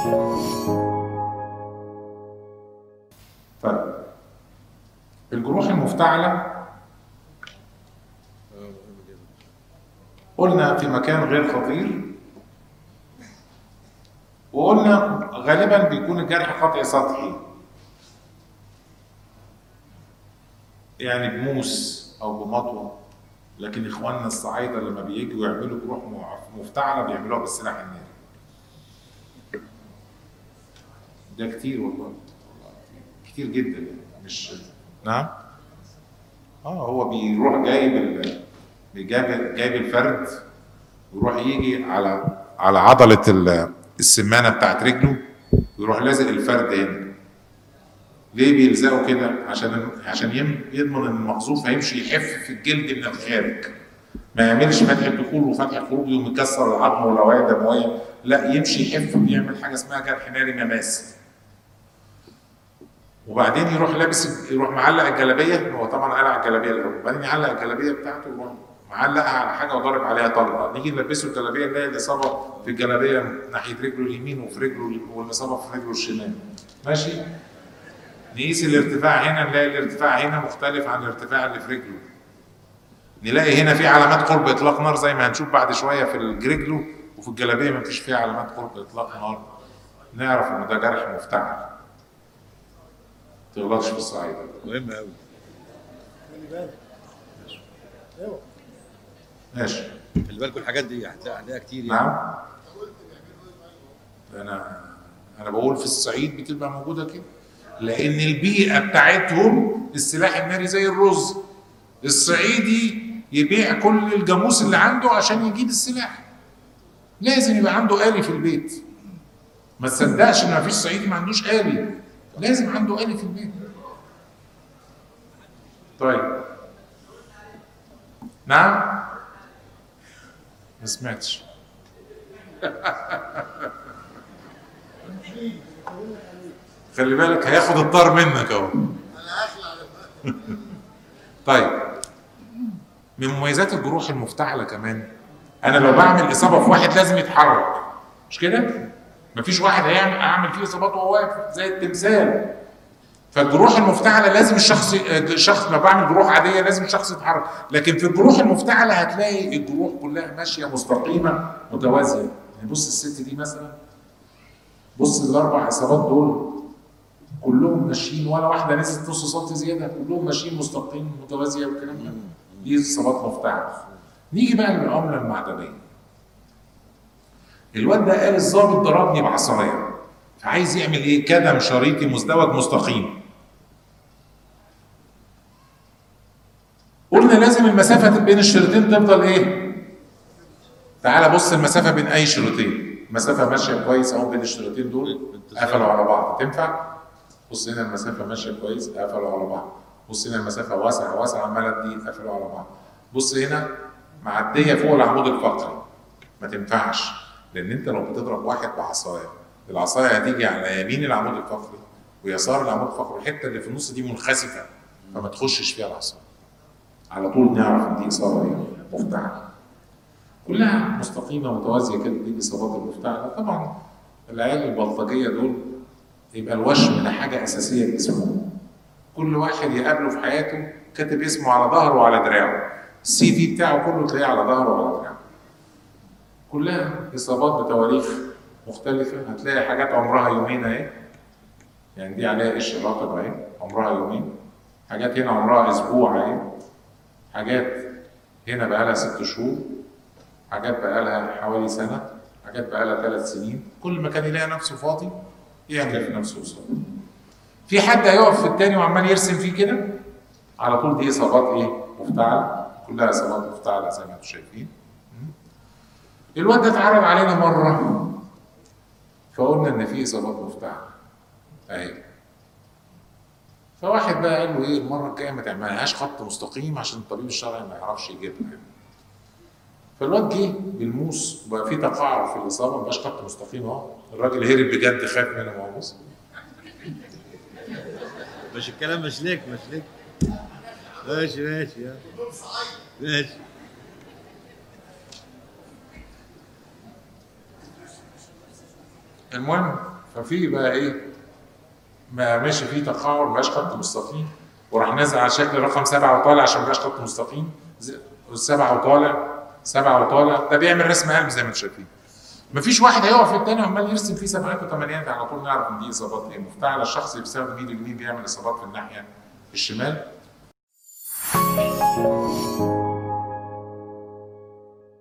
طيب الجروح المفتعلة قلنا في مكان غير خطير وقلنا غالبا بيكون الجرح قطعي سطحي يعني بموس او بمطوه لكن اخواننا الصعايده لما بييجوا يعملوا جروح مفتعله بيعملوها بالسلاح الناري ده كتير والله كتير جدا يعني مش نعم اه هو بيروح جايب ال... جايب جايب الفرد ويروح يجي على على عضله ال- السمانه بتاعت رجله ويروح لازق الفرد هنا ليه بيلزقوا كده عشان عشان يم- يضمن ان المقذوف هيمشي يحف في الجلد من الخارج ما يعملش فتح الدخول وفتح الخروج يقوم يكسر العظم والاوعيه الدمويه لا يمشي يحف ويعمل حاجه اسمها جرح ناري مماسي وبعدين يروح لابس يروح معلق الجلابيه هو طبعا قلع الجلابيه الاول وبعدين يعلق الجلابيه بتاعته ويروح معلقها على حاجه وضارب عليها طلقه نيجي نلبسه الجلابيه نلاقي الاصابه في الجلابيه ناحيه رجله اليمين وفي رجله والاصابه في رجله الشمال ماشي نقيس الارتفاع هنا نلاقي الارتفاع هنا مختلف عن الارتفاع اللي في رجله نلاقي هنا في علامات قرب اطلاق نار زي ما هنشوف بعد شويه في رجله وفي الجلابيه ما فيش فيها علامات قرب اطلاق نار نعرف ان ده جرح مفتعل تغلطش في الصعيد مهم قوي خلي بالك اوعى ماشي خلي بالكم الحاجات دي هتلاقي عليها كتير يعني نعم انا انا بقول في الصعيد بتبقى موجوده كده لان البيئه بتاعتهم السلاح الناري زي الرز الصعيدي يبيع كل الجاموس اللي عنده عشان يجيب السلاح لازم يبقى عنده آلي في البيت ما تصدقش ان مفيش صعيدي ما عندوش آلي لازم عنده آلي في البيت طيب نعم ما سمعتش خلي بالك هياخد الطار منك اهو طيب من مميزات الجروح المفتعله كمان انا لو بعمل اصابه في واحد لازم يتحرك مش كده مفيش واحد هيعمل اعمل فيه اصابات وهو واقف زي التمثال فالجروح المفتعله لازم الشخص الشخص لما بعمل جروح عاديه لازم الشخص يتحرك لكن في الجروح المفتعله هتلاقي الجروح كلها ماشيه مستقيمه متوازيه يعني بص الست دي مثلا بص الاربع اصابات دول كلهم ماشيين ولا واحده نزلت نص سم زياده كلهم ماشيين مستقيم متوازيه والكلام ده دي اصابات مفتعله نيجي بقى للعمله المعدنيه الواد ده قال الظابط ضربني بعصايه فعايز يعمل ايه كدم شريطي مزدوج مستقيم قلنا لازم المسافه بين الشريطين تفضل ايه تعال بص المسافه بين اي شريطين مسافه ماشيه كويس اهو بين الشريطين دول قفلوا على بعض تنفع بص هنا المسافه ماشيه كويس قفلوا على بعض بص هنا المسافه واسعه واسعه عماله تزيد قفلوا على بعض بص هنا معديه فوق العمود الفقري ما تنفعش لان انت لو بتضرب واحد بعصايه العصايه هتيجي على يمين العمود الفقري ويسار العمود الفقري الحته اللي في النص دي منخسفه فما تخشش فيها العصايه على طول نعرف ان دي اصابه ايه مفتعله كلها مستقيمه متوازيه كده دي الاصابات المفتعله طبعا العيال البلطجيه دول يبقى الوشم ده حاجه اساسيه في جسمهم كل واحد يقابله في حياته كاتب اسمه على ظهره وعلى دراعه السي في بتاعه كله تلاقيه على ظهره وعلى دراعه كلها اصابات بتواريخ مختلفه هتلاقي حاجات عمرها يومين اهي يعني دي عليها قش رطب اهي عمرها يومين حاجات هنا عمرها اسبوع اهي حاجات هنا بقى لها ست شهور حاجات بقى لها حوالي سنه حاجات بقى لها ثلاث سنين كل ما كان يلاقي نفسه فاضي يعمل في نفسه اصابه في حد هيقف في التاني وعمال يرسم فيه كده على طول دي اصابات ايه مفتعله كلها اصابات مفتعله زي ما انتم شايفين الواد ده اتعرض علينا مره فقلنا ان في اصابات مفتعله اهي فواحد بقى قال له ايه المره الجايه ما تعملهاش خط مستقيم عشان الطبيب الشرعي ما يعرفش يجيبها فالواد جه بالموس وبقى في تقاعد في الاصابه ما بقاش خط مستقيم اهو الراجل هرب بجد خاف منه ما هو بص مش الكلام مش ليك مش ليك ماشي ماشي يا. ماشي المهم ففي بقى ايه ما ماشي فيه تقاعد مبقاش خط مستقيم وراح نازل على شكل رقم سبعه وطالع عشان مبقاش خط مستقيم ز- سبعه وطالع سبعه وطالع ده بيعمل رسم قلب زي ما انتم شايفين مفيش واحد هيقف في التاني عمال يرسم فيه سبعات وثمانيات على طول نعرف ان دي اصابات ايه مفتاح على الشخص اللي بيستخدم ايده اليمين بيعمل اصابات في الناحيه الشمال